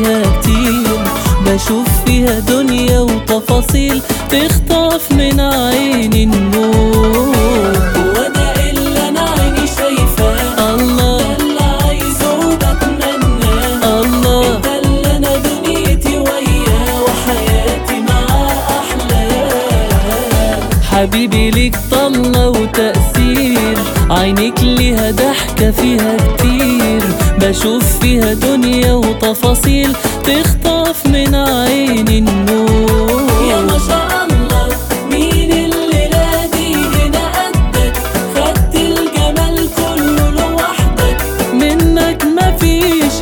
فيها كتير بشوف فيها دنيا وتفاصيل تخطف من عيني النور وده اللي انا عيني شايفاه الله ده اللي عايزه وبتمناه الله ده اللي انا دنيتي وياه وحياتي معاه احلاه حبيبي ليك طلة وتأثير عينيك ليها ضحكة فيها كتير بشوف فيها دنيا وتفاصيل تخطف من عيني النور يا ما شاء الله مين اللي نادي هنا قدك خدت الجمال كله لوحدك منك مفيش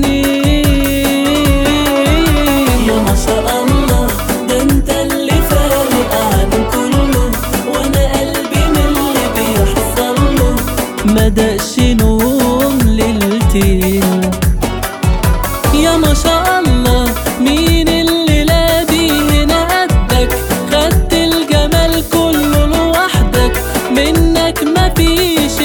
اتنين يا ما شاء الله ده انت اللي فارق عن كله وانا قلبي من اللي بيحصل له مدقش نوم ليلتين يا ما شاء الله مين اللي لادي هنا قدك خدت الجمال كله لوحدك منك مفيش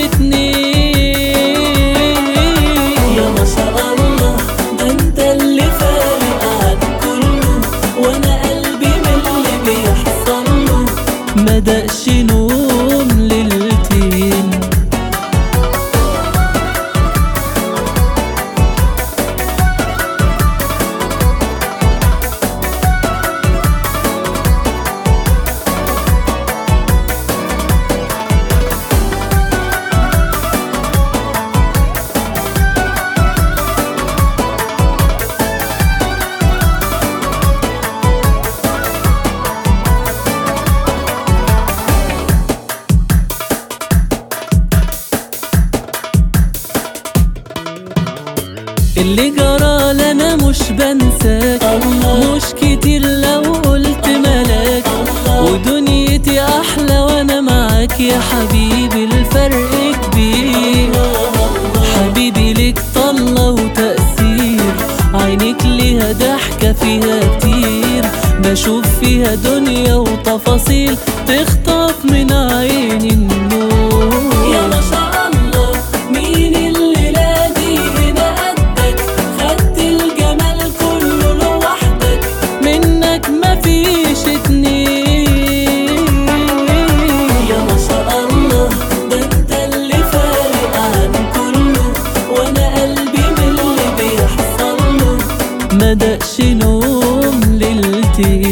اتنين يا ما شاء الله ده انت اللي فارق عن كله وانا قلبي من اللي بيحصل له مدقش نوم ليلتين اللي جرى لنا مش بنساك الله. مش كتير لو قلت ملاك ودنيتي احلى وانا معاك يا حبيبي الفرق كبير حبيبي ليك طلة وتأثير عينيك ليها ضحكة فيها كتير بشوف فيها دنيا وتفاصيل تخطف من عيني النور يا ما شاء الله مين اللي نادي هنا قدك خدت الجمال كله لوحدك منك مفيش اتنين يا ما شاء الله ده انت اللي فارق عن كله وانا قلبي من اللي بيحصل له مدقش نوم ليلتين